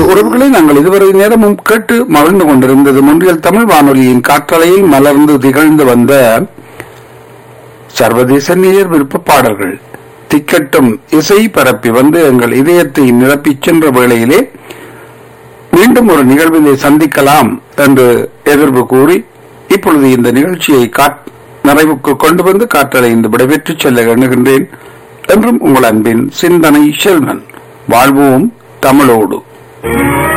உறவுகளை நாங்கள் இதுவரை நேரமும் கேட்டு மகிழ்ந்து கொண்டிருந்தது முன்றியல் தமிழ் வானொலியின் காற்றலையில் மலர்ந்து திகழ்ந்து வந்த சர்வதேச நேயர் விருப்ப பாடல்கள் திக்கட்டும் இசை பரப்பி வந்து எங்கள் இதயத்தை நிரப்பிச் சென்ற வேளையிலே மீண்டும் ஒரு நிகழ்வினை சந்திக்கலாம் என்று எதிர்ப்பு கூறி இப்பொழுது இந்த நிகழ்ச்சியை காட் நிறைவுக்கு கொண்டு வந்து காற்றலை இந்த விடைபெற்று செல்ல எண்ணுகின்றேன் என்றும் உங்கள் அன்பின் சிந்தனை செல்வன் வாழ்வோம் தமிழோடு